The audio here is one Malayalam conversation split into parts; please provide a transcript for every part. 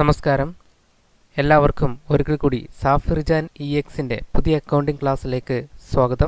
നമസ്കാരം എല്ലാവർക്കും ഒരിക്കൽ കൂടി സാഫിർജാൻ ഇ എക്സിൻ്റെ പുതിയ അക്കൗണ്ടിംഗ് ക്ലാസ്സിലേക്ക് സ്വാഗതം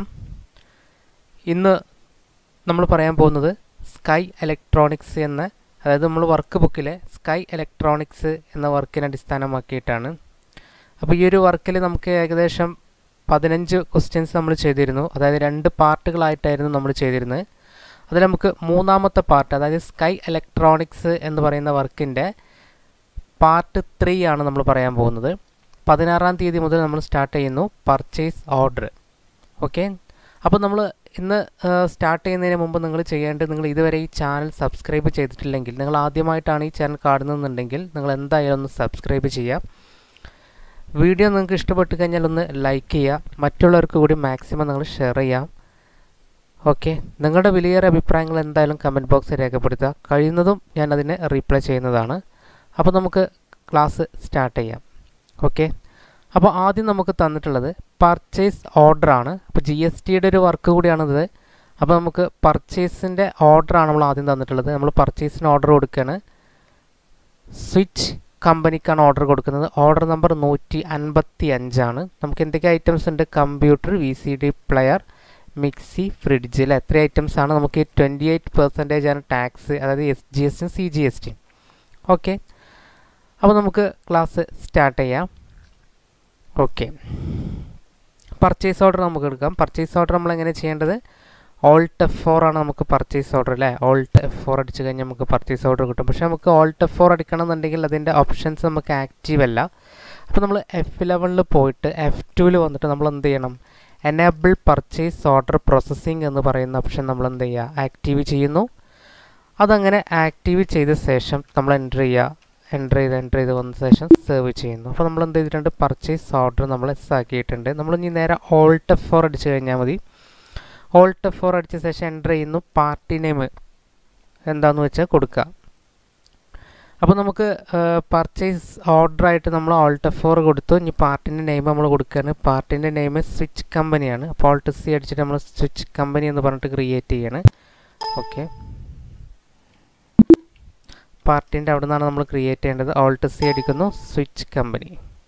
ഇന്ന് നമ്മൾ പറയാൻ പോകുന്നത് സ്കൈ ഇലക്ട്രോണിക്സ് എന്ന അതായത് നമ്മൾ വർക്ക് ബുക്കിലെ സ്കൈ ഇലക്ട്രോണിക്സ് എന്ന വർക്കിനെ അടിസ്ഥാനമാക്കിയിട്ടാണ് അപ്പോൾ ഈ ഒരു വർക്കിൽ നമുക്ക് ഏകദേശം പതിനഞ്ച് ക്വസ്റ്റ്യൻസ് നമ്മൾ ചെയ്തിരുന്നു അതായത് രണ്ട് പാർട്ടുകളായിട്ടായിരുന്നു നമ്മൾ ചെയ്തിരുന്നത് അതിൽ നമുക്ക് മൂന്നാമത്തെ പാർട്ട് അതായത് സ്കൈ ഇലക്ട്രോണിക്സ് എന്ന് പറയുന്ന വർക്കിൻ്റെ പാർട്ട് ത്രീ ആണ് നമ്മൾ പറയാൻ പോകുന്നത് പതിനാറാം തീയതി മുതൽ നമ്മൾ സ്റ്റാർട്ട് ചെയ്യുന്നു പർച്ചേസ് ഓർഡർ ഓക്കെ അപ്പോൾ നമ്മൾ ഇന്ന് സ്റ്റാർട്ട് ചെയ്യുന്നതിന് മുമ്പ് നിങ്ങൾ ചെയ്യേണ്ടത് നിങ്ങൾ ഇതുവരെ ഈ ചാനൽ സബ്സ്ക്രൈബ് ചെയ്തിട്ടില്ലെങ്കിൽ നിങ്ങൾ ആദ്യമായിട്ടാണ് ഈ ചാനൽ കാണുന്നതെന്നുണ്ടെങ്കിൽ നിങ്ങൾ എന്തായാലും ഒന്ന് സബ്സ്ക്രൈബ് ചെയ്യുക വീഡിയോ നിങ്ങൾക്ക് ഇഷ്ടപ്പെട്ട് കഴിഞ്ഞാൽ ഒന്ന് ലൈക്ക് ചെയ്യുക മറ്റുള്ളവർക്ക് കൂടി മാക്സിമം നിങ്ങൾ ഷെയർ ചെയ്യാം ഓക്കെ നിങ്ങളുടെ വിലയേറെ അഭിപ്രായങ്ങൾ എന്തായാലും കമൻറ്റ് ബോക്സിൽ രേഖപ്പെടുത്തുക കഴിയുന്നതും ഞാൻ അതിനെ റീപ്ലൈ ചെയ്യുന്നതാണ് അപ്പോൾ നമുക്ക് ക്ലാസ് സ്റ്റാർട്ട് ചെയ്യാം ഓക്കെ അപ്പോൾ ആദ്യം നമുക്ക് തന്നിട്ടുള്ളത് പർച്ചേസ് ഓർഡറാണ് അപ്പോൾ ജി എസ് ടിയുടെ ഒരു വർക്ക് കൂടിയാണിത് അപ്പോൾ നമുക്ക് പർച്ചേസിൻ്റെ ഓർഡറാണ് നമ്മൾ ആദ്യം തന്നിട്ടുള്ളത് നമ്മൾ പർച്ചേസിന് ഓർഡർ കൊടുക്കുകയാണ് സ്വിച്ച് കമ്പനിക്കാണ് ഓർഡർ കൊടുക്കുന്നത് ഓർഡർ നമ്പർ നൂറ്റി അൻപത്തി അഞ്ചാണ് നമുക്ക് എന്തൊക്കെ ഐറ്റംസ് ഉണ്ട് computer V C D player mixie ഫ്രിഡ്ജിൽ എത്ര ഐറ്റംസ് ആണ് നമുക്ക് ട്വൻറ്റി എയ്റ്റ് പെർസെൻറ്റേജ് ആണ് ടാക്സ് അതായത് എസ് ജി എസ് ടിയും സി ജി എസ് ടിയും ഓക്കെ അപ്പോൾ നമുക്ക് ക്ലാസ് സ്റ്റാർട്ട് ചെയ്യാം ഓക്കെ പർച്ചേസ് ഓർഡർ നമുക്ക് എടുക്കാം പർച്ചേസ് ഓർഡർ നമ്മൾ എങ്ങനെ ചെയ്യേണ്ടത് ഓൾട്ട് എഫ് ഫോർ ആണ് നമുക്ക് പർച്ചേസ് ഓർഡർ അല്ലേ ഓൾട്ട് എഫ് ഫോർ അടിച്ച് കഴിഞ്ഞാൽ നമുക്ക് പർച്ചേസ് ഓർഡർ കിട്ടും പക്ഷേ നമുക്ക് ഓൾട്ട് എഫ് ഫോർ അടിക്കണം എന്നുണ്ടെങ്കിൽ അതിൻ്റെ ഓപ്ഷൻസ് നമുക്ക് ആക്റ്റീവ് അല്ല അപ്പോൾ നമ്മൾ എഫ് ഇലവനിൽ പോയിട്ട് എഫ് ടുവിൽ വന്നിട്ട് നമ്മൾ എന്ത് ചെയ്യണം എനേബിൾ പർച്ചേസ് ഓർഡർ പ്രോസസ്സിംഗ് എന്ന് പറയുന്ന ഓപ്ഷൻ നമ്മൾ എന്ത് ചെയ്യുക ആക്റ്റീവ് ചെയ്യുന്നു അതങ്ങനെ ആക്റ്റീവ് ചെയ്ത ശേഷം നമ്മൾ എൻ്റർ ചെയ്യുക എൻ്റർ ചെയ്ത് എൻ്റർ ചെയ്ത് വന്ന ശേഷം സേവ് ചെയ്യുന്നു അപ്പോൾ നമ്മൾ എന്ത് ചെയ്തിട്ടുണ്ട് പർച്ചേസ് ഓർഡർ നമ്മൾ എസ് ആക്കിയിട്ടുണ്ട് നമ്മൾ ഇനി നേരെ ഓൾട്ട് എഫ് ഫോർ അടിച്ച് കഴിഞ്ഞാൽ മതി ഓൾട്ട് എഫ് ഫോർ അടിച്ച ശേഷം എൻ്റർ ചെയ്യുന്നു പാർട്ടി നെയിം എന്താണെന്ന് വെച്ചാൽ കൊടുക്കുക അപ്പോൾ നമുക്ക് പർച്ചേസ് ഓർഡറായിട്ട് നമ്മൾ ഓൾട്ട് എഫ് ഫോർ കൊടുത്തു ഇനി പാർട്ടിൻ്റെ നെയിം നമ്മൾ കൊടുക്കുകയാണ് പാർട്ടിൻ്റെ നെയിം സ്വിച്ച് കമ്പനിയാണ് അപ്പോൾ ഓൾട്ട് സി അടിച്ചിട്ട് നമ്മൾ സ്വിച്ച് കമ്പനി എന്ന് പറഞ്ഞിട്ട് ക്രിയേറ്റ് ചെയ്യാണ് ഓക്കെ പാർട്ടിൻ്റെ അവിടെ നിന്നാണ് നമ്മൾ ക്രിയേറ്റ് ചെയ്യേണ്ടത് ഓൾട്ട് സി അടിക്കുന്നു switch company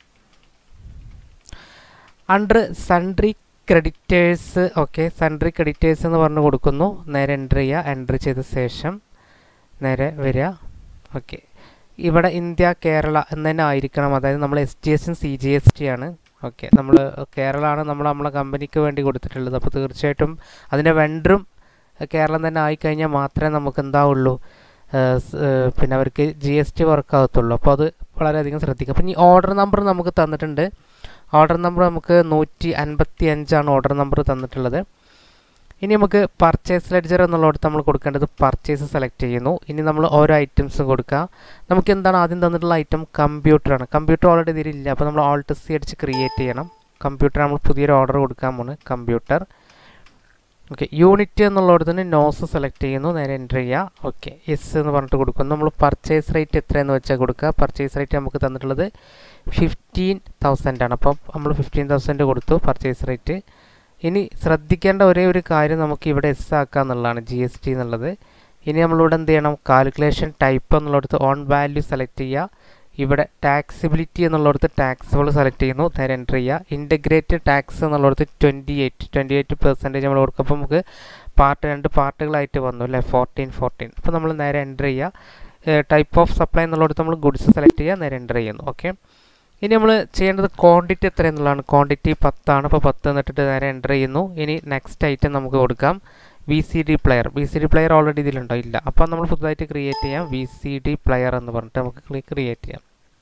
under sundry creditors okay sundry creditors എന്ന് പറഞ്ഞ് കൊടുക്കുന്നു നേരെ എൻ്റർ ചെയ്യുക എൻ്റർ ചെയ്ത ശേഷം നേരെ വരിക ഓക്കെ ഇവിടെ ഇന്ത്യ കേരള എന്ന് തന്നെ ആയിരിക്കണം അതായത് നമ്മൾ എസ് ജി എസും സി ജി എസ് ടി ആണ് ഓക്കെ നമ്മൾ കേരള ആണ് നമ്മൾ നമ്മളെ കമ്പനിക്ക് വേണ്ടി കൊടുത്തിട്ടുള്ളത് അപ്പോൾ തീർച്ചയായിട്ടും അതിൻ്റെ വെണ്ടറും കേരളം തന്നെ ആയിക്കഴിഞ്ഞാൽ മാത്രമേ നമുക്ക് എന്താവുള്ളൂ പിന്നെ അവർക്ക് ജി എസ് ടി വർക്ക് ആകത്തുള്ളൂ അപ്പോൾ അത് വളരെയധികം ശ്രദ്ധിക്കുക അപ്പോൾ ഈ ഓർഡർ നമ്പർ നമുക്ക് തന്നിട്ടുണ്ട് ഓർഡർ നമ്പർ നമുക്ക് നൂറ്റി അൻപത്തി അഞ്ചാണ് ഓർഡർ നമ്പർ തന്നിട്ടുള്ളത് ഇനി നമുക്ക് പർച്ചേസ് ലെഡ്ജർ എന്നുള്ളിടത്ത് നമ്മൾ കൊടുക്കേണ്ടത് പർച്ചേസ് സെലക്ട് ചെയ്യുന്നു ഇനി നമ്മൾ ഓരോ ഐറ്റംസും കൊടുക്കുക നമുക്ക് എന്താണ് ആദ്യം തന്നിട്ടുള്ള ഐറ്റം കമ്പ്യൂട്ടറാണ് കമ്പ്യൂട്ടർ ഓൾറെഡി ഇതിലില്ല അപ്പോൾ നമ്മൾ ഓൾട്ട് സി അടിച്ച് ക്രിയേറ്റ് ചെയ്യണം കമ്പ്യൂട്ടർ നമ്മൾ പുതിയൊരു ഓർഡർ കൊടുക്കാൻ പോണ് കമ്പ്യൂട്ടർ ഓക്കെ യൂണിറ്റ് എന്നുള്ളിടത്തിന് നോസ് സെലക്ട് ചെയ്യുന്നു നേരെ എൻ്റർ ചെയ്യുക ഓക്കെ എസ് എന്ന് പറഞ്ഞിട്ട് കൊടുക്കുന്നു നമ്മൾ പർച്ചേസ് റേറ്റ് എത്രയെന്ന് വെച്ചാൽ കൊടുക്കുക പർച്ചേസ് റേറ്റ് നമുക്ക് തന്നിട്ടുള്ളത് ഫിഫ്റ്റീൻ തൗസൻഡ് ആണ് അപ്പം നമ്മൾ ഫിഫ്റ്റീൻ തൗസൻഡ് കൊടുത്തു പർച്ചേസ് റേറ്റ് ഇനി ശ്രദ്ധിക്കേണ്ട ഒരേ ഒരു കാര്യം നമുക്ക് ഇവിടെ എസ് ആക്കുക എന്നുള്ളതാണ് ജി എസ് ടി എന്നുള്ളത് ഇനി നമ്മളിവിടെ എന്ത് ചെയ്യണം കാൽക്കുലേഷൻ ടൈപ്പ് എന്നുള്ളിടത്ത് ഓൺ വാല്യൂ സെലക്ട് ചെയ്യുക ഇവിടെ ടാക്സിബിലിറ്റി എന്നുള്ളിടത്ത് ടാക്സുകൾ സെലക്ട് ചെയ്യുന്നു നേരെ എൻ്റർ ചെയ്യുക ഇൻറ്റഗ്രേറ്റഡ് ടാക്സ് എന്നുള്ളിടത്ത് twenty eight twenty eight percentage നമ്മൾ കൊടുക്കും അപ്പോൾ നമുക്ക് പാർട്ട് രണ്ട് പാർട്ടുകളായിട്ട് വന്നു അല്ലേ ഫോർട്ടീൻ ഫോർട്ടീൻ അപ്പോൾ നമ്മൾ നേരെ എൻ്റർ ചെയ്യുക ടൈപ്പ് ഓഫ് സപ്ലൈ എന്നുള്ളിടത്ത് നമ്മൾ ഗുഡ്സ് സെലക്ട് ചെയ്യുക നേരെ എൻ്റർ ചെയ്യുന്നു ഓക്കെ ഇനി നമ്മൾ ചെയ്യേണ്ടത് ക്വാണ്ടിറ്റി എത്ര എന്നുള്ളതാണ് ക്വാണ്ടിറ്റി പത്താണ് അപ്പോൾ പത്ത് എന്നിട്ടിട്ട് നേരെ എൻ്റർ ചെയ്യുന്നു ഇനി നെക്സ്റ്റ് ഐറ്റം നമുക്ക് കൊടുക്കാം V C D player V C D player already ഇതിലുണ്ടോ ഇല്ല അപ്പോൾ നമ്മൾ പുതുതായിട്ട് ക്രിയേറ്റ് ചെയ്യാം വി സി ഡി പ്ലെയർ എന്ന് പറഞ്ഞിട്ട് നമുക്ക് ക്രിയേറ്റ് ചെയ്യാം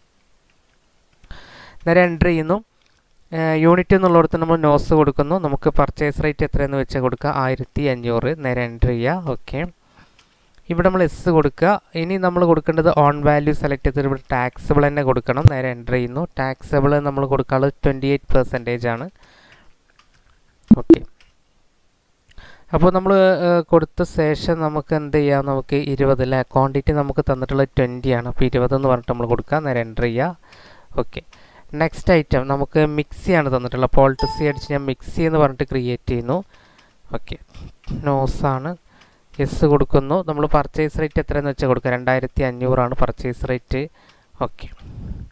നേരെ എൻ്റർ ചെയ്യുന്നു യൂണിറ്റ് എന്നുള്ളിടത്ത് നമ്മൾ നോസ് കൊടുക്കുന്നു നമുക്ക് പർച്ചേസ് റേറ്റ് എത്രയെന്ന് വെച്ചാൽ കൊടുക്കുക ആയിരത്തി അഞ്ഞൂറ് നേരെ എൻ്റർ ചെയ്യുക ഓക്കെ ഇവിടെ നമ്മൾ എസ് കൊടുക്കുക ഇനി നമ്മൾ കൊടുക്കേണ്ടത് ഓൺ വാല്യൂ സെലക്ട് ചെയ്തിട്ട് ഇവിടെ ടാക്സബിൾ തന്നെ കൊടുക്കണം നേരെ എൻ്റർ ചെയ്യുന്നു ടാക്സബിൾ നമ്മൾ കൊടുക്കാനുള്ളത് ട്വൻറ്റി എയ്റ്റ് പെർസെൻറ്റേജ് ആണ് ഓക്കെ അപ്പോൾ നമ്മൾ കൊടുത്ത ശേഷം നമുക്ക് എന്ത് ചെയ്യാം നമുക്ക് ഇരുപത് അല്ലേ ക്വാണ്ടിറ്റി നമുക്ക് തന്നിട്ടുള്ളത് ട്വൻറ്റി ആണ് അപ്പോൾ ഇരുപതെന്ന് പറഞ്ഞിട്ട് നമ്മൾ കൊടുക്കുക നേരെ എൻ്റർ ചെയ്യുക ഓക്കെ നെക്സ്റ്റ് ഐറ്റം നമുക്ക് മിക്സിയാണ് തന്നിട്ടുള്ളത് അപ്പോൾ ഓൾട്ട് സി അടിച്ച് ഞാൻ മിക്സി എന്ന് പറഞ്ഞിട്ട് ക്രിയേറ്റ് ചെയ്യുന്നു ഓക്കെ നോസാണ് എസ് കൊടുക്കുന്നു നമ്മൾ പർച്ചേസ് റേറ്റ് എത്രയെന്ന് വെച്ചാൽ കൊടുക്കുക രണ്ടായിരത്തി അഞ്ഞൂറാണ് purchase rate okay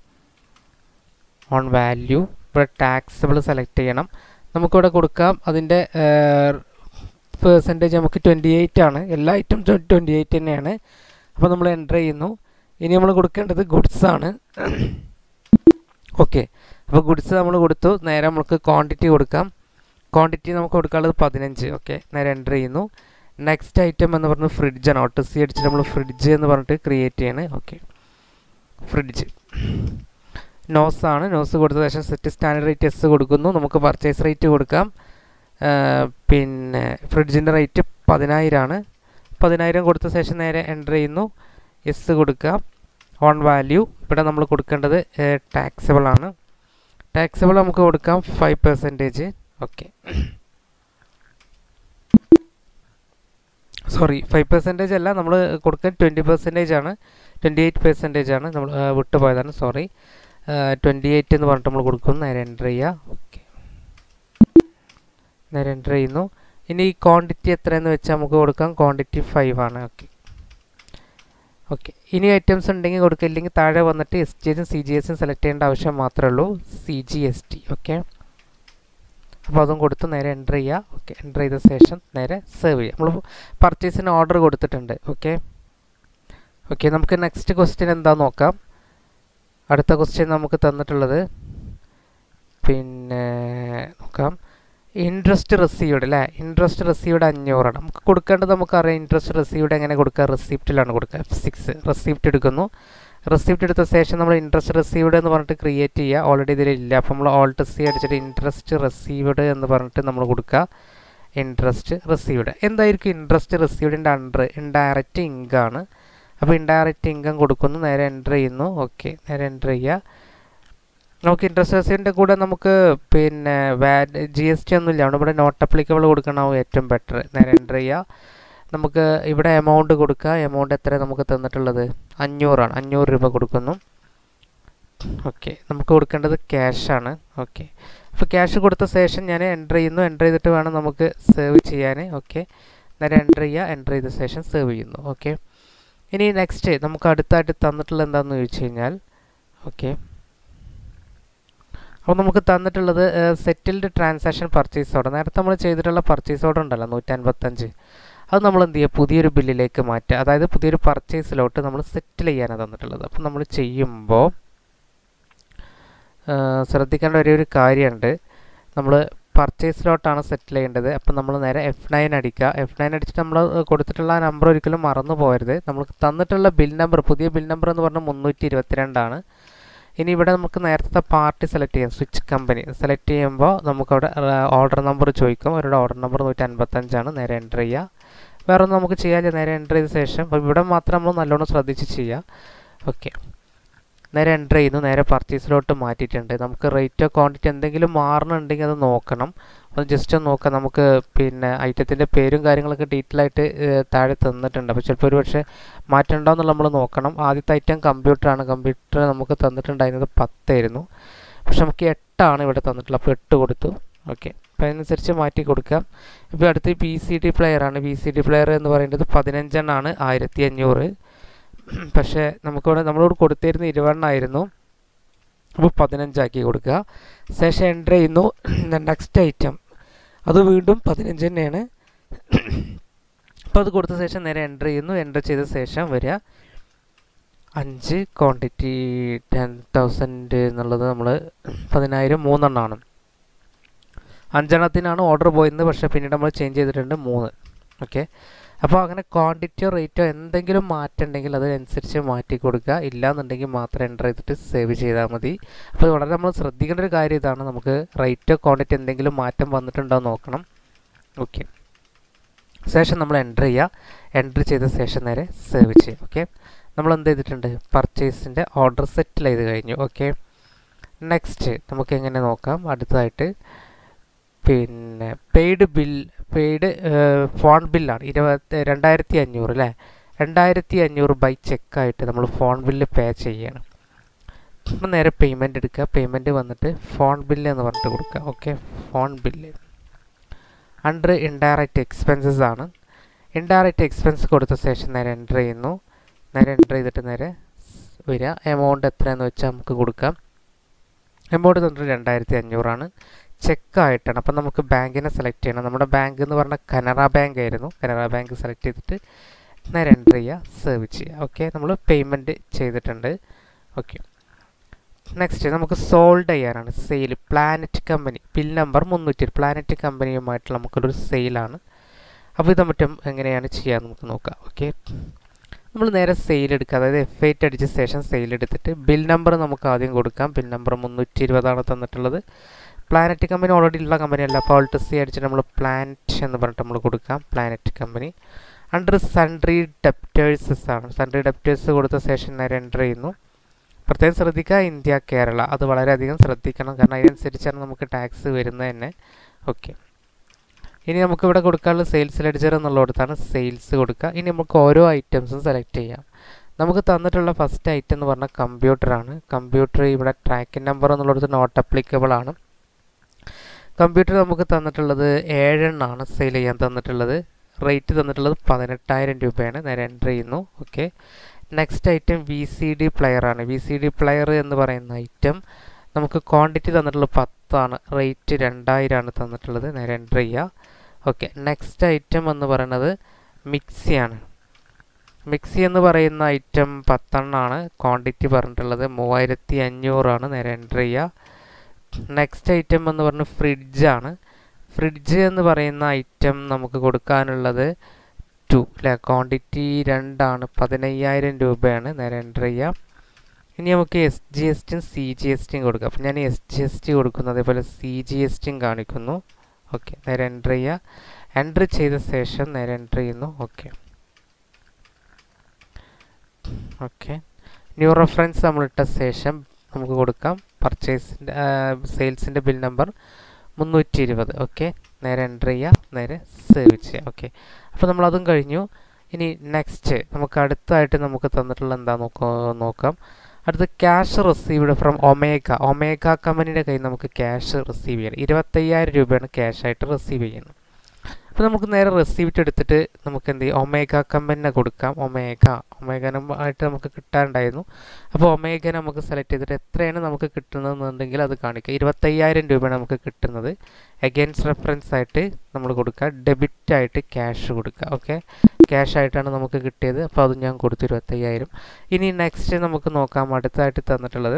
on value ഇവിടെ ടാക്സബിൾ സെലക്ട് ചെയ്യണം നമുക്കിവിടെ കൊടുക്കാം അതിൻ്റെ പേഴ്സൻറ്റേജ് നമുക്ക് ട്വൻറ്റി എയ്റ്റ് ആണ് എല്ലാ ഐറ്റം ട്വൻറ്റി എയ്റ്റ് തന്നെയാണ് അപ്പോൾ നമ്മൾ എൻ്റർ ചെയ്യുന്നു ഇനി നമ്മൾ കൊടുക്കേണ്ടത് ഗുഡ്സ് ആണ് ഓക്കെ അപ്പോൾ ഗുഡ്സ് നമ്മൾ കൊടുത്തു നേരെ നമുക്ക് ക്വാണ്ടിറ്റി കൊടുക്കാം ക്വാണ്ടിറ്റി നമുക്ക് കൊടുക്കാനുള്ളത് പതിനഞ്ച് ഓക്കെ നേരെ എൻ്റർ ചെയ്യുന്നു നെക്സ്റ്റ് ഐറ്റം എന്ന് പറഞ്ഞത് ഫ്രിഡ്ജാണ് ഒട്ട് സി അടിച്ചിട്ട് നമ്മൾ ഫ്രിഡ്ജ് എന്ന് പറഞ്ഞിട്ട് ക്രിയേറ്റ് ചെയ്യാണ് ഓക്കെ ഫ്രിഡ്ജ് നോസ് ആണ് നോസ് കൊടുത്ത ശേഷം സെറ്റ് സ്റ്റാൻഡേർഡ് റേറ്റ് എസ് കൊടുക്കുന്നു നമുക്ക് പർച്ചേസ് റേറ്റ് കൊടുക്കാം പിന്നെ ഫ്രിഡ്ജിൻ്റെ റേറ്റ് പതിനായിരമാണ് പതിനായിരം കൊടുത്ത ശേഷം നേരെ എൻ്റർ ചെയ്യുന്നു എസ് കൊടുക്കുക ഓൺ വാല്യൂ ഇവിടെ നമ്മൾ കൊടുക്കേണ്ടത് ടാക്സബിൾ ആണ് ടാക്സബിൾ നമുക്ക് കൊടുക്കാം five percentage okay sorry five percentage അല്ല നമ്മൾ കൊടുക്കാൻ ട്വൻറ്റി പെർസെൻറ്റേജ് ആണ് ട്വൻറ്റി എയ്റ്റ് പെർസെൻറ്റേജ് ആണ് നമ്മൾ വിട്ടുപോയതാണ് സോറി ട്വൻറ്റി എയ്റ്റ് എന്ന് പറഞ്ഞിട്ട് നമ്മൾ കൊടുക്കും നേരെ എൻ്റർ ചെയ്യുക ഓക്കെ നേരെ എൻ്റർ ചെയ്യുന്നു ഇനി ഈ ക്വാണ്ടിറ്റി എത്രയെന്ന് വെച്ചാൽ നമുക്ക് കൊടുക്കാം ക്വാണ്ടിറ്റി ഫൈവ് ആണ് ഓക്കെ ഓക്കെ ഇനി ഐറ്റംസ് ഉണ്ടെങ്കിൽ കൊടുക്കുക ഇല്ലെങ്കിൽ താഴെ വന്നിട്ട് എസ് ജി എസും സി ജി എസും സെലക്ട് ചെയ്യേണ്ട ആവശ്യം മാത്രമേ ഉള്ളൂ C G S T okay അപ്പോൾ അതും കൊടുത്ത് നേരെ എൻ്റർ ചെയ്യുക ഓക്കെ എൻ്റർ ചെയ്ത ശേഷം നേരെ സേവ് ചെയ്യുക നമ്മൾ പർച്ചേസിന് ഓർഡർ കൊടുത്തിട്ടുണ്ട് ഓക്കെ ഓക്കെ നമുക്ക് നെക്സ്റ്റ് ക്വസ്റ്റ്യൻ എന്താ നോക്കാം അടുത്ത ക്വസ്റ്റ്യൻ നമുക്ക് തന്നിട്ടുള്ളത് പിന്നെ നോക്കാം ഇൻട്രസ്റ്റ് റിസീവ്ഡ് അല്ലേ ഇൻട്രസ്റ്റ് റിസീവ്ഡ് അഞ്ഞൂറാണ് നമുക്ക് കൊടുക്കേണ്ടത് നമുക്കറിയാം ഇൻട്രസ്റ്റ് റിസീവ്ഡ് എങ്ങനെ കൊടുക്കുക റെസിപ്റ്റിലാണ് കൊടുക്കുക എഫ് സിക്സ് റെസിപ്റ്റ് എടുക്കുന്നു റെസിപ്റ്റ് എടുത്ത ശേഷം നമ്മൾ ഇൻട്രസ്റ്റ് റിസീവ്ഡ് എന്ന് പറഞ്ഞിട്ട് ക്രിയേറ്റ് ചെയ്യുക ഓൾറെഡി ഇതിലില്ല അപ്പോൾ നമ്മൾ ഓൾട്ട് സി അടിച്ചിട്ട് ഇൻട്രസ്റ്റ് റിസീവ്ഡ് എന്ന് പറഞ്ഞിട്ട് നമ്മൾ കൊടുക്കുക ഇൻട്രസ്റ്റ് റിസീവ്ഡ് എന്തായിരിക്കും ഇൻട്രസ്റ്റ് റിസീവ്ഡിൻ്റെ അണ്ടർ ഇൻഡയറക്റ്റ് ഇൻകാണ് അപ്പോൾ ഇൻഡയറക്റ്റ് ഇൻകം കൊടുക്കുന്നു നേരെ എൻ്റർ ചെയ്യുന്നു ഓക്കെ നേരെ എൻ്റർ ചെയ്യുക നമുക്ക് ഇൻട്രസ്റ്റ് റെസിഡിൻ്റെ കൂടെ നമുക്ക് പിന്നെ വാറ്റ് ജി എസ് ടി ഒന്നുമില്ല അതുകൊണ്ട് ഇവിടെ നോട്ട് അപ്ലിക്കബിൾ കൊടുക്കണമാവും ഏറ്റവും ബെറ്റർ നേരെ എൻ്റർ ചെയ്യുക നമുക്ക് ഇവിടെ എമൗണ്ട് കൊടുക്കുക എമൗണ്ട് എത്ര നമുക്ക് തന്നിട്ടുള്ളത് അഞ്ഞൂറാണ് അഞ്ഞൂറ് രൂപ കൊടുക്കുന്നു ഓക്കെ നമുക്ക് കൊടുക്കേണ്ടത് ക്യാഷാണ് ഓക്കെ അപ്പോൾ ക്യാഷ് കൊടുത്ത ശേഷം ഞാൻ എൻ്റർ ചെയ്യുന്നു എൻ്റർ ചെയ്തിട്ട് വേണം നമുക്ക് സേവ് ചെയ്യാൻ ഓക്കെ നേരെ എൻ്റർ ചെയ്യുക എൻ്റർ ചെയ്ത ശേഷം സേവ് ചെയ്യുന്നു ഓക്കെ ഇനി നെക്സ്റ്റ് നമുക്ക് അടുത്തായിട്ട് തന്നിട്ടുള്ളത് എന്താണെന്ന് ചോദിച്ചു കഴിഞ്ഞാൽ ഓക്കെ അപ്പോൾ നമുക്ക് തന്നിട്ടുള്ളത് സെറ്റിൽഡ് ട്രാൻസാക്ഷൻ പർച്ചേസ് ഓർഡർ നേരത്തെ നമ്മൾ ചെയ്തിട്ടുള്ള പർച്ചേസ് ഓർഡർ ഉണ്ടല്ലോ നൂറ്റൻപത്തഞ്ച് അത് നമ്മൾ എന്ത് ചെയ്യുക പുതിയൊരു ബില്ലിലേക്ക് മാറ്റുക അതായത് പുതിയൊരു പർച്ചേസിലോട്ട് നമ്മൾ സെറ്റിൽ ചെയ്യാനാണ് തന്നിട്ടുള്ളത് അപ്പോൾ നമ്മൾ ചെയ്യുമ്പോൾ ശ്രദ്ധിക്കേണ്ട ഒരേ ഒരു കാര്യമുണ്ട് നമ്മൾ പർച്ചേസിലോട്ടാണ് സെറ്റിൽ ചെയ്യേണ്ടത് അപ്പം നമ്മൾ നേരെ എഫ് നയൻ അടിക്കുക എഫ് നയൻ അടിച്ചിട്ട് നമ്മൾ കൊടുത്തിട്ടുള്ള ആ നമ്പർ ഒരിക്കലും മറന്നു പോകരുത് നമ്മൾ തന്നിട്ടുള്ള ബിൽ നമ്പർ പുതിയ ബിൽ നമ്പർ എന്ന് പറഞ്ഞാൽ മുന്നൂറ്റി ഇരുപത്തിരണ്ടാണ് ഇനി ഇവിടെ നമുക്ക് നേരത്തെ പാർട്ടി സെലക്ട് ചെയ്യാം സ്വിച്ച് കമ്പനി സെലക്ട് ചെയ്യുമ്പോൾ നമുക്കവിടെ ഓർഡർ നമ്പർ ചോദിക്കും അവരുടെ ഓർഡർ നമ്പർ നൂറ്റി അൻപത്തഞ്ചാണ് നേരെ എൻ്റർ ചെയ്യുക വേറെ ഒന്നും നമുക്ക് ചെയ്യാനില്ല നേരെ എൻ്റർ ചെയ്ത ശേഷം അപ്പോൾ ഇവിടെ മാത്രം നമ്മൾ നല്ലോണം ശ്രദ്ധിച്ച് ചെയ്യുക ഓക്കെ നേരെ എൻ്റർ ചെയ്യുന്നു നേരെ പർച്ചേസിലോട്ട് മാറ്റിയിട്ടുണ്ട് നമുക്ക് റേറ്റോ ക്വാണ്ടിറ്റി എന്തെങ്കിലും മാറണുണ്ടെങ്കിൽ അത് നോക്കണം ഒന്ന് ജസ്റ്റ് ഒന്ന് നോക്കാം നമുക്ക് പിന്നെ ഐറ്റത്തിൻ്റെ പേരും കാര്യങ്ങളൊക്കെ ഡീറ്റെയിൽ ആയിട്ട് താഴെ തന്നിട്ടുണ്ട് അപ്പോൾ ചിലപ്പോൾ ഒരു പക്ഷേ മാറ്റമുണ്ടോ എന്നുള്ളത് നമ്മൾ നോക്കണം ആദ്യത്തെ ഐറ്റം കമ്പ്യൂട്ടറാണ് കമ്പ്യൂട്ടർ നമുക്ക് തന്നിട്ടുണ്ടായിരുന്നത് പത്തായിരുന്നു പക്ഷെ നമുക്ക് എട്ടാണ് ഇവിടെ തന്നിട്ടുള്ളത് അപ്പോൾ എട്ട് കൊടുത്തു ഓക്കെ അപ്പോൾ അതിനനുസരിച്ച് മാറ്റി കൊടുക്കാം ഇപ്പോൾ അടുത്ത് പി സി ഡി പ്ലെയറാണ് പി സി ഡി പ്ലെയർ എന്ന് പറയുന്നത് പതിനഞ്ചെണ്ണാണ് ആയിരത്തി അഞ്ഞൂറ് പക്ഷേ നമുക്കിവിടെ നമ്മളോട് കൊടുത്തിരുന്ന ഇരുപതെണ്ണമായിരുന്നു അപ്പോൾ പതിനഞ്ചാക്കി കൊടുക്കുക ശേഷം എൻ്റർ ചെയ്യുന്നു നെക്സ്റ്റ് ഐറ്റം അത് വീണ്ടും പതിനഞ്ച് തന്നെയാണ് അപ്പോൾ അത് കൊടുത്ത ശേഷം നേരെ എൻ്റർ ചെയ്യുന്നു എൻ്റർ ചെയ്ത ശേഷം വരിക അഞ്ച് ക്വാണ്ടിറ്റി ടെൻ തൗസൻഡ് എന്നുള്ളത് നമ്മൾ പതിനായിരം മൂന്നെണ്ണമാണ് അഞ്ചെണ്ണത്തിനാണ് ഓർഡർ പോയിരുന്നത് പക്ഷേ പിന്നീട് നമ്മൾ ചേഞ്ച് ചെയ്തിട്ടുണ്ട് മൂന്ന് ഓക്കെ അപ്പോൾ അങ്ങനെ ക്വാണ്ടിറ്റിയോ റേറ്റോ എന്തെങ്കിലും മാറ്റം ഉണ്ടെങ്കിൽ അതിനനുസരിച്ച് മാറ്റി കൊടുക്കുക ഇല്ലാന്നുണ്ടെങ്കിൽ മാത്രം എൻ്റർ ചെയ്തിട്ട് സേവ് ചെയ്താൽ മതി അപ്പോൾ വളരെ നമ്മൾ ശ്രദ്ധിക്കേണ്ട ഒരു കാര്യം ഇതാണ് നമുക്ക് റേറ്റോ ക്വാണ്ടിറ്റി എന്തെങ്കിലും മാറ്റം വന്നിട്ടുണ്ടോ എന്ന് നോക്കണം ഓക്കെ ശേഷം നമ്മൾ എൻ്റർ ചെയ്യുക എൻ്റർ ചെയ്ത ശേഷം നേരെ സേവ് ചെയ്യുക ഓക്കെ നമ്മൾ എന്ത് ചെയ്തിട്ടുണ്ട് പർച്ചേസിൻ്റെ ഓർഡർ സെറ്റിൽ ചെയ്ത് കഴിഞ്ഞു ഓക്കെ നെക്സ്റ്റ് നമുക്ക് എങ്ങനെ നോക്കാം അടുത്തതായിട്ട് പിന്നെ പെയ്ഡ് ബിൽ പെയ്ഡ് ഫോൺ ബില്ലാണ് ഇരുപത്തി രണ്ടായിരത്തി അഞ്ഞൂറ് അല്ലേ രണ്ടായിരത്തി അഞ്ഞൂറ് ബൈ ചെക്കായിട്ട് നമ്മൾ ഫോൺ ബില്ല് പേ ചെയ്യണം അപ്പം നേരെ പേയ്മെൻറ്റ് എടുക്കുക പേയ്മെൻറ്റ് വന്നിട്ട് ഫോൺ ബില്ല് എന്ന് പറഞ്ഞിട്ട് കൊടുക്കുക okay phone bill under indirect expenses ആണ് ഇൻഡയറക്റ്റ് എക്സ്പെൻസ് കൊടുത്ത ശേഷം നേരെ എൻ്റർ ചെയ്യുന്നു നേരെ എൻ്റർ ചെയ്തിട്ട് നേരെ വരിക എമൗണ്ട് എത്രയാണെന്ന് വെച്ചാൽ നമുക്ക് കൊടുക്കാം എമൗണ്ട് തന്നിട്ട് രണ്ടായിരത്തി അഞ്ഞൂറാണ് ചെക്കായിട്ടാണ് അപ്പം നമുക്ക് ബാങ്കിനെ സെലക്ട് ചെയ്യണം നമ്മുടെ ബാങ്ക് എന്ന് പറഞ്ഞാൽ കനറ ബാങ്ക് ആയിരുന്നു കനറ ബാങ്ക് സെലക്ട് ചെയ്തിട്ട് നേരെ എൻ്റർ ചെയ്യുക സേവ് ചെയ്യുക ഓക്കെ നമ്മൾ പേയ്മെൻറ്റ് ചെയ്തിട്ടുണ്ട് ഓക്കെ നെക്സ്റ്റ് നമുക്ക് സോൾഡ് ചെയ്യാനാണ് sale planet company bill number മുന്നൂറ്റി പ്ലാനറ്റ് കമ്പനിയുമായിട്ട് നമുക്കൊരു സെയിലാണ് അപ്പോൾ ഇത് മറ്റും എങ്ങനെയാണ് ചെയ്യാൻ നമുക്ക് നോക്കാം ഓക്കെ നമ്മൾ നേരെ സെയിൽ എടുക്കുക അതായത് എഫ് എയ്റ്റ് അടിച്ച ശേഷം സെയിൽ എടുത്തിട്ട് ബിൽ നമ്പർ നമുക്ക് ആദ്യം കൊടുക്കാം ബിൽ നമ്പർ മുന്നൂറ്റി ഇരുപതാണ് തന്നിട്ടുള്ളത് പ്ലാനറ്റ് കമ്പനി ഓൾറെഡി ഉള്ള കമ്പനിയല്ല അപ്പോൾ ഓൾട്ട് സി അടിച്ചിട്ട് നമ്മൾ പ്ലാനറ്റ് എന്ന് പറഞ്ഞിട്ട് നമ്മൾ കൊടുക്കാം പ്ലാനറ്റ് കമ്പനി അണ്ടർ സൺട്രി ഡെപ്റ്റേഴ്സസ് ആണ് സൺട്രി ഡെപ്റ്റേഴ്സ് കൊടുത്ത ശേഷം നേരെ എൻ്റർ ചെയ്യുന്നു പ്രത്യേകം ശ്രദ്ധിക്കുക ഇന്ത്യ കേരള അത് വളരെയധികം ശ്രദ്ധിക്കണം കാരണം അതിനനുസരിച്ചാണ് നമുക്ക് ടാക്സ് വരുന്നത് തന്നെ ഓക്കെ ഇനി നമുക്ക് ഇവിടെ കൊടുക്കാനുള്ള സെയിൽസ് ലെഡ്ജർ എന്നുള്ളിടത്താണ് സെയിൽസ് കൊടുക്കുക ഇനി നമുക്ക് ഓരോ ഐറ്റംസും സെലക്ട് ചെയ്യാം നമുക്ക് തന്നിട്ടുള്ള ഫസ്റ്റ് ഐറ്റം എന്ന് പറഞ്ഞാൽ കമ്പ്യൂട്ടറാണ് കമ്പ്യൂട്ടർ ഇവിടെ ട്രാക്കിംഗ് നമ്പർ എന്നുള്ളിടത്ത് നോട്ട് അപ്ലിക്കബിൾ ആണ് കമ്പ്യൂട്ടർ നമുക്ക് തന്നിട്ടുള്ളത് ഏഴെണ്ണാണ് സെയിൽ ചെയ്യാൻ തന്നിട്ടുള്ളത് റേറ്റ് തന്നിട്ടുള്ളത് പതിനെട്ടായിരം രൂപയാണ് നേരെ എൻ്റർ ചെയ്യുന്നു okay next item V C D player ആണ് വി സി ഡി പ്ലെയർ എന്ന് പറയുന്ന ഐറ്റം നമുക്ക് ക്വാണ്ടിറ്റി തന്നിട്ടുള്ളത് പത്താണ് റേറ്റ് രണ്ടായിരമാണ് തന്നിട്ടുള്ളത് നേരെ എൻ്റർ ചെയ്യുക ഓക്കെ നെക്സ്റ്റ് ഐറ്റം എന്ന് പറയുന്നത് മിക്സിയാണ് മിക്സി എന്ന് പറയുന്ന ഐറ്റം പത്തെണ്ണമാണ് ക്വാണ്ടിറ്റി പറഞ്ഞിട്ടുള്ളത് മൂവായിരത്തി അഞ്ഞൂറാണ് നേരെ എൻ്റർ ചെയ്യുക നെക്സ്റ്റ് ഐറ്റം എന്ന് പറഞ്ഞ് ഫ്രിഡ്ജാണ് ഫ്രിഡ്ജ് എന്ന് പറയുന്ന ഐറ്റം നമുക്ക് കൊടുക്കാനുള്ളത് ടു അല്ലെ ക്വാണ്ടിറ്റി രണ്ടാണ് പതിനയ്യായിരം രൂപയാണ് നേരെ എൻ്റർ ചെയ്യാം ഇനി നമുക്ക് എസ് ജി എസ് ടിയും സി ജി എസ് ടിയും കൊടുക്കാം അപ്പം ഞാൻ എസ് ജി എസ് ടി കൊടുക്കുന്നു അതേപോലെ സി ജി എസ് ടിയും കാണിക്കുന്നു ഓക്കെ നേരെ എൻ്റർ ചെയ്യുക എൻ്റർ ചെയ്ത ശേഷം നേരെ എൻ്റർ ചെയ്യുന്നു ഓക്കെ ഓക്കെ ന്യൂ റെഫറൻസ് നമ്മളിട്ട ശേഷം നമുക്ക് കൊടുക്കാം പർച്ചേസിൻ്റെ സെയിൽസിൻ്റെ ബിൽ നമ്പർ മുന്നൂറ്റി ഇരുപത് ഓക്കെ നേരെ എൻ്റർ ചെയ്യുക നേരെ സേവ് ചെയ്യുക ഓക്കെ അപ്പോൾ നമ്മളതും കഴിഞ്ഞു ഇനി നെക്സ്റ്റ് നമുക്ക് അടുത്തായിട്ട് നമുക്ക് തന്നിട്ടുള്ള എന്താ നോക്കോ നോക്കാം അടുത്ത് cash received from omega omega കമ്പനിയുടെ കയ്യിൽ നമുക്ക് ക്യാഷ് റിസീവ് ചെയ്യണം ഇരുപത്തയ്യായിരം രൂപയാണ് ക്യാഷായിട്ട് റിസീവ് ചെയ്യുന്നത് അപ്പോൾ നമുക്ക് നേരെ റെസിപ്റ്റ് എടുത്തിട്ട് നമുക്ക് എന്ത് ചെയ്യും ഒമേഗ കമ്പനിനെ കൊടുക്കാം ഒമേഗ ഒമേഗനുമായിട്ട് നമുക്ക് കിട്ടാനുണ്ടായിരുന്നു അപ്പോൾ ഒമേഗ നമുക്ക് സെലക്ട് ചെയ്തിട്ട് എത്രയാണ് നമുക്ക് കിട്ടുന്നതെന്നുണ്ടെങ്കിൽ അത് കാണിക്കുക ഇരുപത്തയ്യായിരം രൂപയാണ് നമുക്ക് കിട്ടുന്നത് അഗെയിൻസ്റ്റ് റെഫറൻസ് ആയിട്ട് നമ്മൾ കൊടുക്കുക ഡെബിറ്റ് ആയിട്ട് ക്യാഷ് കൊടുക്കുക ഓക്കെ ക്യാഷ് ആയിട്ടാണ് നമുക്ക് കിട്ടിയത് അപ്പോൾ അത് ഞാൻ കൊടുത്തു ഇരുപത്തയ്യായിരം ഇനി നെക്സ്റ്റ് നമുക്ക് നോക്കാം അടുത്തായിട്ട് തന്നിട്ടുള്ളത്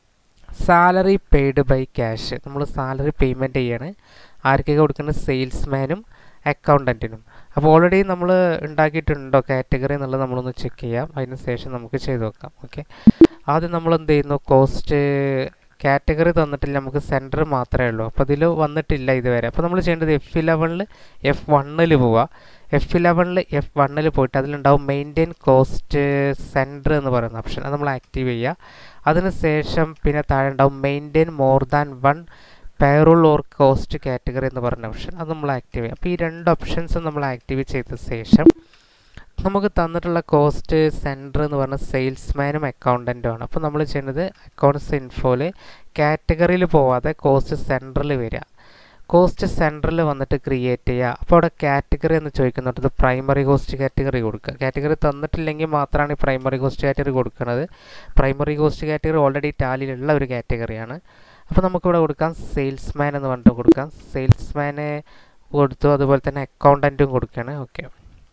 സാലറി പെയ്ഡ് ബൈ ക്യാഷ് നമ്മൾ സാലറി പേയ്മെൻറ്റ് ചെയ്യാണ് ആർക്കൊക്കെ കൊടുക്കുന്നത് സെയിൽസ്മാനും അക്കൗണ്ടൻറ്റിനും അപ്പോൾ ഓൾറെഡി നമ്മൾ ഉണ്ടാക്കിയിട്ടുണ്ടോ കാറ്റഗറി എന്നുള്ളത് നമ്മളൊന്ന് ചെക്ക് ചെയ്യാം അതിന് ശേഷം നമുക്ക് ചെയ്ത് നോക്കാം ഓക്കെ ആദ്യം നമ്മൾ എന്ത് ചെയ്യുന്നു കോസ്റ്റ് കാറ്റഗറി തന്നിട്ടില്ല നമുക്ക് സെൻറ്റർ മാത്രമേ ഉള്ളൂ അപ്പോൾ അതിൽ വന്നിട്ടില്ല ഇതുവരെ അപ്പോൾ നമ്മൾ ചെയ്യേണ്ടത് എഫ് ഇലവനിൽ എഫ് വണ്ണിൽ പോവുക എഫ് ഇലവനിൽ എഫ് വണ്ണിൽ പോയിട്ട് അതിലുണ്ടാവും മെയിൻറ്റെയിൻ കോസ്റ്റ് സെൻറ്റർ എന്ന് പറയുന്ന ഓപ്ഷൻ അത് നമ്മൾ ആക്റ്റീവ് ചെയ്യുക അതിന് ശേഷം പിന്നെ താഴെ ഉണ്ടാവും maintain more than one payroll or cost category എന്ന് പറഞ്ഞ ഓപ്ഷൻ അത് നമ്മൾ ആക്റ്റീവ് ചെയ്യും അപ്പോൾ ഈ രണ്ട് ഓപ്ഷൻസും നമ്മൾ ആക്റ്റീവ് ചെയ്ത ശേഷം നമുക്ക് തന്നിട്ടുള്ള കോസ്റ്റ് സെൻറ്റർ എന്ന് പറഞ്ഞ സെയിൽസ്മാനും അക്കൗണ്ടൻറ്റും ആണ് അപ്പോൾ നമ്മൾ ചെയ്യുന്നത് അക്കൗണ്ട്സ് ഇൻഫോയിൽ കാറ്റഗറിയിൽ പോവാതെ കോസ്റ്റ് സെൻറ്ററിൽ വരിക കോസ്റ്റ് സെൻറ്ററിൽ വന്നിട്ട് ക്രിയേറ്റ് ചെയ്യുക അപ്പോൾ അവിടെ കാറ്റഗറി എന്ന് ചോദിക്കുന്നുണ്ട് പ്രൈമറി കോസ്റ്റ് കാറ്റഗറി കൊടുക്കുക കാറ്റഗറി തന്നിട്ടില്ലെങ്കിൽ മാത്രമാണ് ഈ പ്രൈമറി കോസ്റ്റ് കാറ്റഗറി കൊടുക്കുന്നത് പ്രൈമറി കോസ്റ്റ് കാറ്റഗറി ഓൾറെഡി ടാലിയിലുള്ള ഒരു കാറ്റഗറിയാണ് അപ്പോൾ നമുക്കിവിടെ കൊടുക്കാം സെയിൽസ്മാൻ എന്ന് പറഞ്ഞിട്ട് കൊടുക്കാം സെയിൽസ്മാനെ കൊടുത്തു അതുപോലെ തന്നെ അക്കൗണ്ടൻറ്റും കൊടുക്കുകയാണ് ഓക്കെ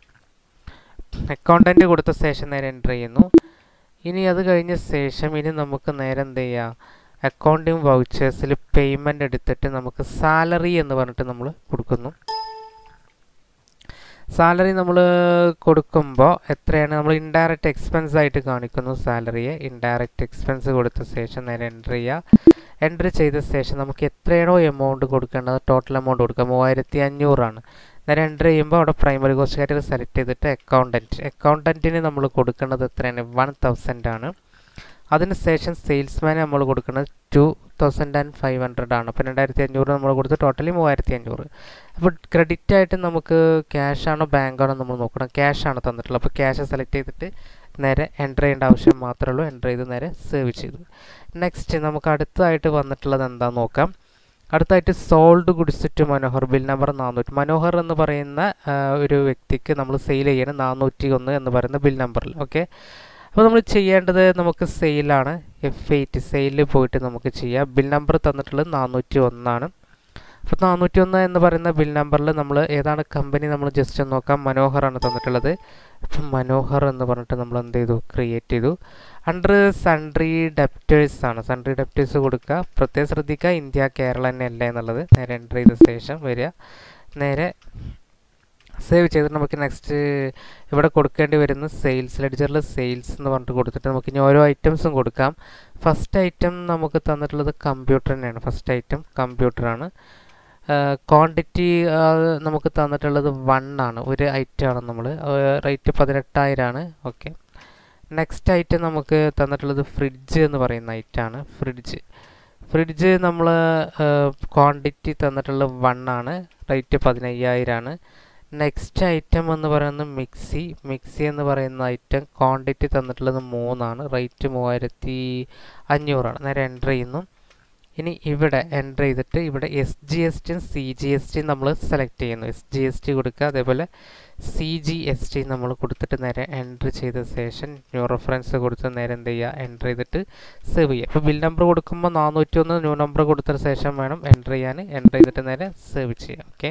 അക്കൗണ്ടൻറ്റ് കൊടുത്ത ശേഷം നേരെ എൻ്റർ ചെയ്യുന്നു ഇനി അത് കഴിഞ്ഞ ശേഷം ഇനി നമുക്ക് നേരെ എന്ത് ചെയ്യാം അക്കൗണ്ടിങ് വൗച്ചേഴ്സിൽ പേയ്മെൻ്റ് എടുത്തിട്ട് നമുക്ക് സാലറി എന്ന് പറഞ്ഞിട്ട് നമ്മൾ കൊടുക്കുന്നു സാലറി നമ്മൾ കൊടുക്കുമ്പോൾ എത്രയാണ് നമ്മൾ ഇൻഡയറക്റ്റ് എക്സ്പെൻസ് ആയിട്ട് കാണിക്കുന്നു സാലറിയെ ഇൻഡയറക്റ്റ് എക്സ്പെൻസ് കൊടുത്ത ശേഷം നേരെ എൻ്റർ ചെയ്യുക എൻ്റർ ചെയ്ത ശേഷം നമുക്ക് എത്രയാണോ എമൗണ്ട് കൊടുക്കേണ്ടത് ടോട്ടൽ എമൗണ്ട് കൊടുക്കുക മൂവായിരത്തി അഞ്ഞൂറാണ് നേരെ എൻ്റർ ചെയ്യുമ്പോൾ അവിടെ പ്രൈമറി കോസ്റ്റ് കാറ്റഗറി സെലക്ട് ചെയ്തിട്ട് അക്കൗണ്ടൻറ്റ് അക്കൗണ്ടൻറ്റിന് നമ്മൾ കൊടുക്കേണ്ടത് എത്രയാണ് വൺ തൗസൻഡ് ആണ് അതിനുശേഷം സെയിൽസ്മാന് നമ്മൾ കൊടുക്കുന്നത് two thousand and five hundred ആണ് അപ്പോൾ രണ്ടായിരത്തി അഞ്ഞൂറ് നമ്മൾ കൊടുത്ത് ടോട്ടലി മൂവായിരത്തി അഞ്ഞൂറ് അപ്പോൾ ക്രെഡിറ്റ് ആയിട്ട് നമുക്ക് ക്യാഷ് ആണോ ബാങ്ക് ആണോ നമ്മൾ നോക്കണം ക്യാഷ് ആണ് തന്നിട്ടുള്ളത് അപ്പോൾ ക്യാഷ് സെലക്ട് ചെയ്തിട്ട് നേരെ എൻ്റർ ചെയ്യേണ്ട ആവശ്യം മാത്രമേ ഉള്ളൂ എൻ്റർ ചെയ്ത് നേരെ സേവ് ചെയ്തു നെക്സ്റ്റ് നമുക്ക് അടുത്തതായിട്ട് വന്നിട്ടുള്ളത് എന്താണെന്ന് നോക്കാം അടുത്തായിട്ട് sold goods to Manohar bill number നാനൂറ്റി മനോഹർ എന്ന് പറയുന്ന ഒരു വ്യക്തിക്ക് നമ്മൾ സെയിൽ ചെയ്യണം നാനൂറ്റി ഒന്ന് എന്ന് പറയുന്ന ബിൽ നമ്പറിൽ ഓക്കെ അപ്പോൾ നമ്മൾ ചെയ്യേണ്ടത് നമുക്ക് സെയിലാണ് എഫ് എയ്റ്റ് സെയിലിൽ പോയിട്ട് നമുക്ക് ചെയ്യാം ബിൽ നമ്പർ തന്നിട്ടുള്ളത് നാനൂറ്റി ഒന്നാണ് അപ്പോൾ നാനൂറ്റി ഒന്ന് എന്ന് പറയുന്ന ബിൽ നമ്പറിൽ നമ്മൾ ഏതാണ് കമ്പനി നമ്മൾ ജസ്റ്റ് ഒന്ന് നോക്കാം മനോഹറാണ് തന്നിട്ടുള്ളത് അപ്പം മനോഹർ എന്ന് പറഞ്ഞിട്ട് നമ്മൾ എന്ത് ചെയ്തു ക്രിയേറ്റ് ചെയ്തു അണ്ടർ സൺട്രി ഡെപ്റ്റേഴ്സ് ആണ് സൺട്രി ഡെപ്റ്റേഴ്സ് കൊടുക്കുക പ്രത്യേകം ശ്രദ്ധിക്കുക ഇന്ത്യ കേരള തന്നെ അല്ല എന്നുള്ളത് നേരെ എൻ്റർ ചെയ്ത ശേഷം വരിക നേരെ സേവ് ചെയ്തിട്ട് നമുക്ക് നെക്സ്റ്റ് ഇവിടെ കൊടുക്കേണ്ടി വരുന്ന സെയിൽസ് ലെഡ്ജറിൽ സെയിൽസ് എന്ന് പറഞ്ഞിട്ട് കൊടുത്തിട്ട് നമുക്ക് ഇനി ഓരോ ഐറ്റംസും കൊടുക്കാം ഫസ്റ്റ് ഐറ്റം നമുക്ക് തന്നിട്ടുള്ളത് കമ്പ്യൂട്ടർ തന്നെയാണ് ഫസ്റ്റ് ഐറ്റം കമ്പ്യൂട്ടറാണ് ക്വാണ്ടിറ്റി നമുക്ക് തന്നിട്ടുള്ളത് വൺ ആണ് ഒരു ഐറ്റമാണ് നമ്മൾ റേറ്റ് പതിനെട്ടായിരമാണ് ഓക്കെ നെക്സ്റ്റ് ഐറ്റം നമുക്ക് തന്നിട്ടുള്ളത് ഫ്രിഡ്ജ് എന്ന് പറയുന്ന ഐറ്റമാണ് ഫ്രിഡ്ജ് ഫ്രിഡ്ജ് നമ്മൾ ക്വാണ്ടിറ്റി തന്നിട്ടുള്ളത് വൺ ആണ് റേറ്റ് പതിനയ്യായിരമാണ് നെക്സ്റ്റ് ഐറ്റം എന്ന് പറയുന്നത് മിക്സി മിക്സി എന്ന് പറയുന്ന ഐറ്റം ക്വാണ്ടിറ്റി തന്നിട്ടുള്ളത് മൂന്നാണ് റേറ്റ് മൂവായിരത്തി അഞ്ഞൂറാണ് നേരെ എൻ്റർ ചെയ്യുന്നു ഇനി ഇവിടെ എൻ്റർ ചെയ്തിട്ട് ഇവിടെ എസ് ജി എസ് ടിയും സി ജി എസ് ടിയും നമ്മൾ സെലക്ട് ചെയ്യുന്നു എസ് ജി എസ് ടി കൊടുക്കുക അതേപോലെ സി ജി എസ് ടി നമ്മൾ കൊടുത്തിട്ട് നേരെ എൻ്റർ ചെയ്ത ശേഷം ന്യൂ റെഫറൻസ് കൊടുത്ത് നേരെ എന്ത് ചെയ്യുക എൻ്റർ ചെയ്തിട്ട് സേവ് ചെയ്യുക അപ്പോൾ ബിൽ നമ്പർ കൊടുക്കുമ്പോൾ നാനൂറ്റി ഒന്ന് ന്യൂ നമ്പർ കൊടുത്ത ശേഷം വേണം എൻ്റർ ചെയ്യാൻ എൻ്റർ ചെയ്തിട്ട് നേരെ സേവ് ചെയ്യുക ഓക്കെ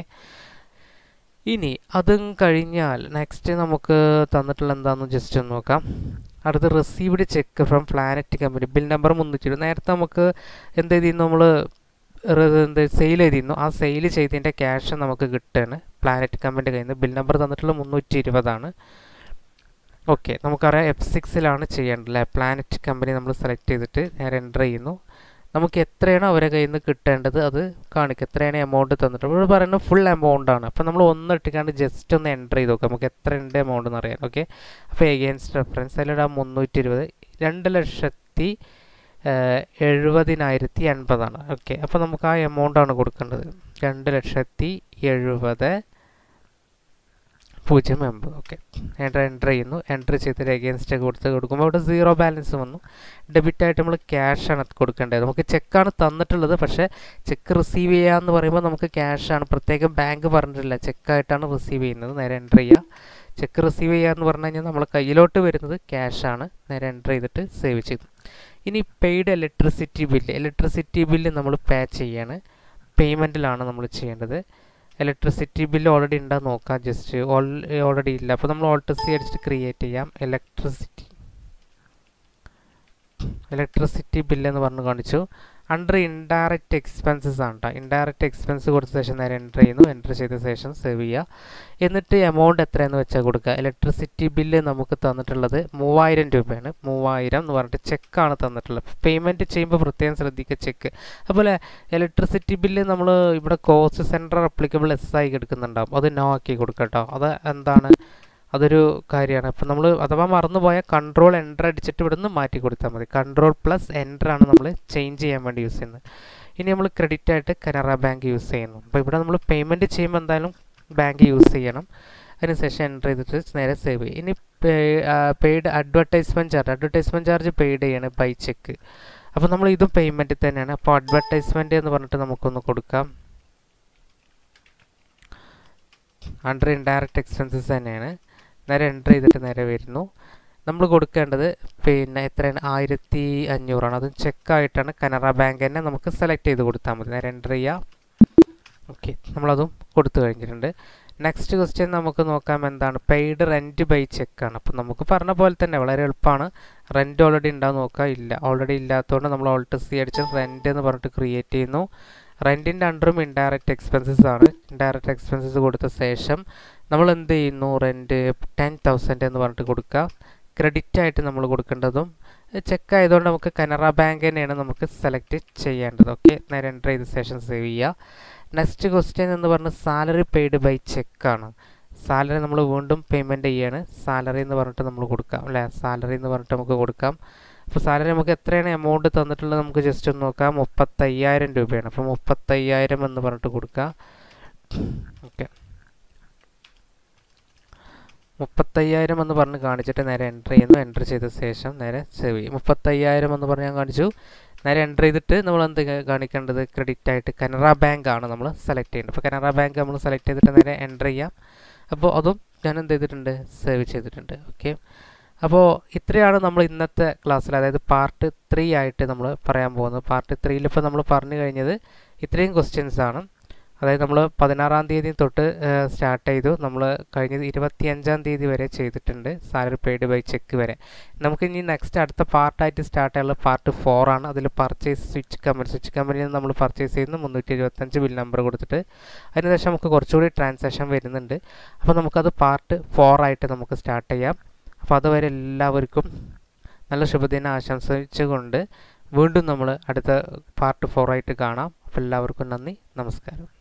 ഇനി അതും കഴിഞ്ഞാൽ നെക്സ്റ്റ് നമുക്ക് തന്നിട്ടുള്ള എന്താണെന്ന് ജസ്റ്റ് ഒന്ന് നോക്കാം അടുത്ത് received cheque from planet company bill number മുന്നൂറ്റി ഇരുപത് നേരത്തെ നമുക്ക് എന്ത് ചെയ്തിരുന്നു നമ്മൾ എന്ത് സെയിൽ ചെയ്തിരുന്നു ആ സെയിൽ ചെയ്തതിൻ്റെ ക്യാഷ് നമുക്ക് കിട്ടുകയാണ് പ്ലാനറ്റ് കമ്പനിയുടെ കയ്യിൽ നിന്ന് ബിൽ നമ്പർ തന്നിട്ടുള്ളത് മുന്നൂറ്റി ഇരുപതാണ് ഓക്കെ നമുക്കറിയാം എഫ് സിക്സിലാണ് ചെയ്യേണ്ടത് അല്ലേ പ്ലാനറ്റ് കമ്പനി നമ്മൾ സെലക്ട് ചെയ്തിട്ട് നേരെ എൻ്റർ ചെയ്യുന്നു നമുക്ക് എത്രയാണോ അവരെ കയ്യിൽ നിന്ന് കിട്ടേണ്ടത് അത് കാണിക്കുക എത്രയാണ് എമൗണ്ട് തന്നിട്ട് ഇവിടെ പറയുന്നത് ഫുൾ എമൗണ്ട് ആണ് അപ്പോൾ നമ്മൾ ഒന്ന് ഇട്ടിക്കാണ്ട് ജസ്റ്റ് ഒന്ന് എൻ്റർ ചെയ്ത് നോക്കാം നമുക്ക് എത്ര ഉണ്ട് എമൗണ്ട് എന്ന് അറിയാം ഓക്കെ അപ്പോൾ എഗെയിൻസ്റ്റ് റെഫറൻസ് അതിലിടാം മുന്നൂറ്റി ഇരുപത് രണ്ട് ലക്ഷത്തി എഴുപതിനായിരത്തി എൺപതാണ് ഓക്കെ അപ്പോൾ നമുക്ക് ആ എമൗണ്ട് ആണ് കൊടുക്കേണ്ടത് രണ്ട് ലക്ഷത്തി എഴുപത് പൂജ്യം എൺപത് ഓക്കെ എൻ്റർ എൻ്റർ ചെയ്യുന്നു എൻ്റർ ചെയ്തിട്ട് എഗെയിൻസ്റ്റ് കൊടുത്ത് കൊടുക്കുമ്പോൾ അവിടെ സീറോ ബാലൻസ് വന്നു ഡെബിറ്റ് ആയിട്ട് നമ്മൾ ക്യാഷാണ് കൊടുക്കേണ്ടത് നമുക്ക് ചെക്കാണ് തന്നിട്ടുള്ളത് പക്ഷേ ചെക്ക് റിസീവ് ചെയ്യാന്ന് പറയുമ്പോൾ നമുക്ക് ക്യാഷാണ് പ്രത്യേകം ബാങ്ക് പറഞ്ഞിട്ടില്ല ചെക്കായിട്ടാണ് റിസീവ് ചെയ്യുന്നത് നേരെ എൻ്റർ ചെയ്യുക ചെക്ക് റിസീവ് ചെയ്യുക എന്ന് പറഞ്ഞു കഴിഞ്ഞാൽ നമ്മൾ കയ്യിലോട്ട് വരുന്നത് ക്യാഷാണ് നേരെ എൻ്റർ ചെയ്തിട്ട് സേവ് ചെയ്തു ഇനി paid electricity bill electricity bill നമ്മൾ പേ ചെയ്യാണ് പേയ്മെൻറ്റിലാണ് നമ്മൾ ചെയ്യേണ്ടത് ഇലക്ട്രിസിറ്റി ബില്ല് ഓൾറെഡി ഉണ്ടോ നോക്കാം ജസ്റ്റ് ഓൾറെഡി ഇല്ല അപ്പോൾ നമ്മൾ ഓൾട്ട് സി അടിച്ചിട്ട് ക്രിയേറ്റ് ചെയ്യാം ഇലക്ട്രിസിറ്റി ഇലക്ട്രിസിറ്റി ബില്ല് എന്ന് പറഞ്ഞ് കാണിച്ചു അണ്ടർ ഇൻഡയറക്റ്റ് എക്സ്പെൻസസ് ആണ് കേട്ടോ ഇൻഡയറക്റ്റ് എക്സ്പെൻസ് കൊടുത്ത ശേഷം നേരെ എൻ്റർ ചെയ്യുന്നു എൻ്റർ ചെയ്ത ശേഷം സേവ് ചെയ്യുക എന്നിട്ട് എമൗണ്ട് എത്രയെന്ന് വെച്ചാൽ കൊടുക്കുക ഇലക്ട്രിസിറ്റി ബില്ല് നമുക്ക് തന്നിട്ടുള്ളത് മൂവായിരം രൂപയാണ് മൂവായിരം എന്ന് പറഞ്ഞിട്ട് ചെക്കാണ് തന്നിട്ടുള്ളത് പേയ്മെൻറ്റ് ചെയ്യുമ്പോൾ പ്രത്യേകം ശ്രദ്ധിക്കുക ചെക്ക് അതുപോലെ ഇലക്ട്രിസിറ്റി ബില്ല് നമ്മൾ ഇവിടെ കോസ്റ്റ് സെൻറ്റർ അപ്ലിക്കബിൾ എസ് ആയി എടുക്കുന്നുണ്ടാവും അത് നോ ആക്കി കൊടുക്കുക കേട്ടോ അത് എന്താണ് അതൊരു കാര്യമാണ് അപ്പോൾ നമ്മൾ അഥവാ മറന്നുപോയാൽ കൺട്രോൾ എൻ്റർ അടിച്ചിട്ട് ഇവിടുന്ന് മാറ്റി കൊടുത്താൽ മതി കൺട്രോൾ പ്ലസ് എൻ്റർ ആണ് നമ്മൾ ചേഞ്ച് ചെയ്യാൻ വേണ്ടി യൂസ് ചെയ്യുന്നത് ഇനി നമ്മൾ ക്രെഡിറ്റ് ആയിട്ട് കനറ ബാങ്ക് യൂസ് ചെയ്യുന്നു അപ്പോൾ ഇവിടെ നമ്മൾ പേയ്മെൻറ്റ് ചെയ്യുമ്പോൾ എന്തായാലും ബാങ്ക് യൂസ് ചെയ്യണം അതിനുശേഷം എൻ്റർ ചെയ്തിട്ട് നേരെ സേവ് ചെയ്യും ഇനി paid advertisement charge advertisement charge paid ചെയ്യാണ് ബൈ ചെക്ക് അപ്പോൾ നമ്മൾ ഇതും പേയ്മെൻറ്റ് തന്നെയാണ് അപ്പോൾ അഡ്വർടൈസ്മെൻറ്റ് എന്ന് പറഞ്ഞിട്ട് നമുക്കൊന്ന് കൊടുക്കാം അണ്ടർ ഇൻഡയറക്റ്റ് എക്സ്പെൻസസ് തന്നെയാണ് നേരെ എൻ്റർ ചെയ്തിട്ട് നേരെ വരുന്നു നമ്മൾ കൊടുക്കേണ്ടത് പിന്നെ എത്രയാണ് ആയിരത്തി അഞ്ഞൂറാണ് അതും ചെക്കായിട്ടാണ് കനറ ബാങ്ക് തന്നെ നമുക്ക് സെലക്ട് ചെയ്ത് കൊടുത്താൽ മതി നേരെ എൻ്റർ ചെയ്യാം ഓക്കെ നമ്മളതും കൊടുത്തു കഴിഞ്ഞിട്ടുണ്ട് നെക്സ്റ്റ് ക്വസ്റ്റ്യൻ നമുക്ക് നോക്കാം എന്താണ് പെയ്ഡ് റെൻറ്റ് ബൈ ചെക്കാണ് അപ്പോൾ നമുക്ക് പറഞ്ഞ പോലെ തന്നെ വളരെ എളുപ്പമാണ് റെൻറ്റ് ഓൾറെഡി ഉണ്ടാവും നോക്കാം ഇല്ല ഓൾറെഡി ഇല്ലാത്തതുകൊണ്ട് നമ്മൾ ഓൾട്ട് സി അടിച്ച് റെൻറ്റ് എന്ന് പറഞ്ഞിട്ട് ക്രിയേറ്റ് ചെയ്യുന്നു റെൻറ്റിൻ്റെ അണ്ടറും ഇൻഡയറക്റ്റ് എക്സ്പെൻസസ് ആണ് ഇൻഡയറക്റ്റ് എക്സ്പെൻസസ് കൊടുത്ത ശേഷം നമ്മൾ എന്ത് ചെയ്യുന്നു റെൻറ്റ് ടെൻ തൗസൻഡ് എന്ന് പറഞ്ഞിട്ട് കൊടുക്കുക ക്രെഡിറ്റ് ആയിട്ട് നമ്മൾ കൊടുക്കേണ്ടതും ചെക്ക് ആയതുകൊണ്ട് നമുക്ക് കനറ ബാങ്ക് തന്നെയാണ് നമുക്ക് സെലക്ട് ചെയ്യേണ്ടത് ഓക്കെ നേരെ എൻ്റർ ചെയ്ത ശേഷം സേവ് ചെയ്യുക നെക്സ്റ്റ് ക്വസ്റ്റ്യൻ എന്ന് പറഞ്ഞാൽ സാലറി പെയ്ഡ് ബൈ ചെക്കാണ് സാലറി നമ്മൾ വീണ്ടും പേയ്മെൻറ്റ് ചെയ്യാണ് സാലറി എന്ന് പറഞ്ഞിട്ട് നമ്മൾ കൊടുക്കാം അല്ലേ സാലറി എന്ന് പറഞ്ഞിട്ട് നമുക്ക് കൊടുക്കാം അപ്പോൾ സാലറി നമുക്ക് എത്രയാണ് എമൗണ്ട് തന്നിട്ടുള്ളത് നമുക്ക് ജസ്റ്റ് ഒന്ന് നോക്കാം മുപ്പത്തയ്യായിരം രൂപയാണ് അപ്പോൾ മുപ്പത്തയ്യായിരം എന്ന് പറഞ്ഞിട്ട് കൊടുക്കുക ഓക്കെ മുപ്പത്തയ്യായിരം എന്ന് പറഞ്ഞ് കാണിച്ചിട്ട് നേരെ എൻ്റർ ചെയ്യുന്നു എൻ്റർ ചെയ്ത ശേഷം നേരെ സേവ് ചെയ്യും മുപ്പത്തയ്യായിരം എന്ന് പറഞ്ഞ് ഞാൻ കാണിച്ചു നേരെ എൻ്റർ ചെയ്തിട്ട് നമ്മൾ എന്ത് കാണിക്കേണ്ടത് ക്രെഡിറ്റ് ആയിട്ട് കനറ ബാങ്ക് ആണ് നമ്മൾ സെലക്ട് ചെയ്യേണ്ടത് അപ്പോൾ കനറ ബാങ്ക് നമ്മൾ സെലക്ട് ചെയ്തിട്ട് നേരെ എൻ്റർ ചെയ്യാം അപ്പോൾ അതും ഞാൻ എന്ത് ചെയ്തിട്ടുണ്ട് സേവ് ചെയ്തിട്ടുണ്ട് ഓക്കെ അപ്പോൾ ഇത്രയാണ് നമ്മൾ ഇന്നത്തെ ക്ലാസ്സിൽ അതായത് പാർട്ട് ത്രീ ആയിട്ട് നമ്മൾ പറയാൻ പോകുന്നത് പാർട്ട് ത്രീയിൽ ഇപ്പോൾ നമ്മൾ പറഞ്ഞു കഴിഞ്ഞത് ഇത്രയും ക്വസ്റ്റ്യൻസ് ആണ് അതായത് നമ്മൾ പതിനാറാം തീയതി തൊട്ട് സ്റ്റാർട്ട് ചെയ്തു നമ്മൾ കഴിഞ്ഞത് ഇരുപത്തിയഞ്ചാം തീയതി വരെ ചെയ്തിട്ടുണ്ട് സാലറി പെയ്ഡ് ബൈ ചെക്ക് വരെ നമുക്ക് ഇനി നെക്സ്റ്റ് അടുത്ത പാർട്ടായിട്ട് സ്റ്റാർട്ട് ചെയ്യാനുള്ള പാർട്ട് ഫോർ ആണ് അതിൽ പർച്ചേസ് സ്വിച്ച് കമ്പനി സ്വിച്ച് കമ്പനിയിൽ നിന്ന് നമ്മൾ പർച്ചേസ് ചെയ്യുന്ന മുന്നൂറ്റി എഴുപത്തഞ്ച് ബിൽ നമ്പർ കൊടുത്തിട്ട് അതിനുശേഷം നമുക്ക് കുറച്ചുകൂടി ട്രാൻസാക്ഷൻ വരുന്നുണ്ട് അപ്പോൾ നമുക്കത് പാർട്ട് ഫോർ ആയിട്ട് നമുക്ക് സ്റ്റാർട്ട് ചെയ്യാം അപ്പോൾ അതുവരെ എല്ലാവർക്കും നല്ല ശുഭദിനം ആശംസിച്ചുകൊണ്ട് വീണ്ടും നമ്മൾ അടുത്ത പാർട്ട് ഫോർ ആയിട്ട് കാണാം അപ്പോൾ എല്ലാവർക്കും നന്ദി നമസ്കാരം